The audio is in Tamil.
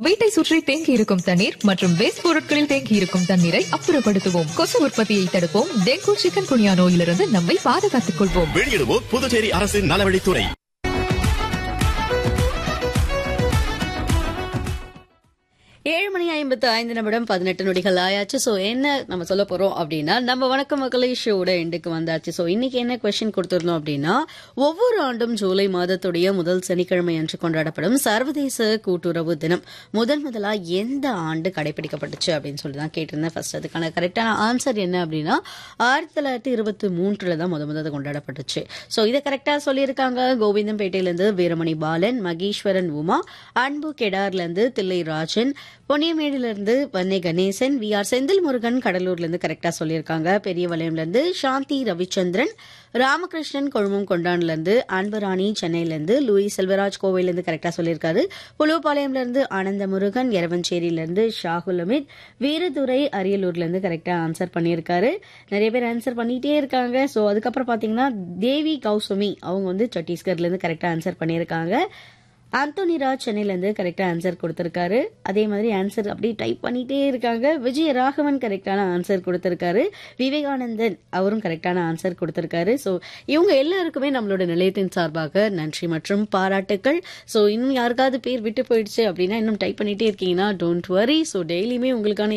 வீட்டை சுற்றி தேங்கி இருக்கும் தண்ணீர் மற்றும் வேஸ்ட் பொருட்களில் தேங்கி இருக்கும் தண்ணீரை அப்புறப்படுத்துவோம் கொசு உற்பத்தியை தடுப்போம் டெங்கு சிக்கன் குனியா நோயிலிருந்து நம்மை பாதுகாத்துக் கொள்வோம் வெளியிடுவோர் புதுச்சேரி அரசின் நலவழித்துறை ஏழு மணி ஐம்பத்து ஐந்து நிமிடம் பதினெட்டு நொடிகள் ஆயாச்சு ஸோ என்ன நம்ம சொல்ல போறோம் அப்படின்னா நம்ம வணக்க மக்களை ஷோட எண்டுக்கு வந்தாச்சு ஸோ இன்னைக்கு என்ன கொஸ்டின் கொடுத்திருந்தோம் அப்படின்னா ஒவ்வொரு ஆண்டும் ஜூலை மாதத்துடைய முதல் சனிக்கிழமை அன்று கொண்டாடப்படும் சர்வதேச கூட்டுறவு தினம் முதல் முதலா எந்த ஆண்டு கடைபிடிக்கப்பட்டுச்சு அப்படின்னு சொல்லி தான் கேட்டிருந்தேன் ஃபர்ஸ்ட் அதுக்கான கரெக்டான ஆன்சர் என்ன அப்படின்னா ஆயிரத்தி தொள்ளாயிரத்தி இருபத்தி மூன்றுல தான் முத முதல்ல கொண்டாடப்பட்டுச்சு ஸோ இதை கரெக்டாக சொல்லியிருக்காங்க கோவிந்தம்பேட்டையிலேருந்து வீரமணி பாலன் மகேஸ்வரன் உமா அன்பு கெடார்லேருந்து தில்லை ராஜன் பொன்னியமேடிலிருந்து வன்னை கணேசன் வி ஆர் செந்தில் முருகன் கடலூர்லேருந்து கரெக்டாக சொல்லியிருக்காங்க பெரியவளையம்லேருந்து சாந்தி ரவிச்சந்திரன் ராமகிருஷ்ணன் கொழுமம் கொண்டான்லேருந்து அன்பராணி சென்னையிலேருந்து லூயி செல்வராஜ் கோவையிலேருந்து கரெக்டாக சொல்லியிருக்காரு புலுவபாளையம்லேருந்து ஆனந்த முருகன் எரவஞ்சேரியிலேருந்து ஷாகுல் அமித் வீரதுரை அரியலூர்லேருந்து கரெக்டாக ஆன்சர் பண்ணியிருக்காரு நிறைய பேர் ஆன்சர் பண்ணிட்டே இருக்காங்க ஸோ அதுக்கப்புறம் பார்த்தீங்கன்னா தேவி கௌசமி அவங்க வந்து சத்தீஸ்கர்லேருந்து கரெக்டாக ஆன்சர் பண்ணியிருக்காங்க ஆந்தோனி ராஜ் சென்னையிலேருந்து கரெக்டாக ஆன்சர் கொடுத்துருக்காரு அதே மாதிரி ஆன்சர் அப்படியே டைப் பண்ணிட்டே இருக்காங்க விஜய ராகவன் கரெக்டான ஆன்சர் கொடுத்துருக்காரு விவேகானந்தன் அவரும் கரெக்டான ஆன்சர் கொடுத்துருக்காரு ஸோ இவங்க எல்லாருக்குமே நம்மளோட நிலையத்தின் சார்பாக நன்றி மற்றும் பாராட்டுக்கள் ஸோ இன்னும் யாருக்காவது பேர் விட்டு போயிடுச்சு அப்படின்னா இன்னும் டைப் பண்ணிட்டே இருக்கீங்கன்னா டோன்ட் வரி ஸோ டெய்லியுமே உங்களுக்கான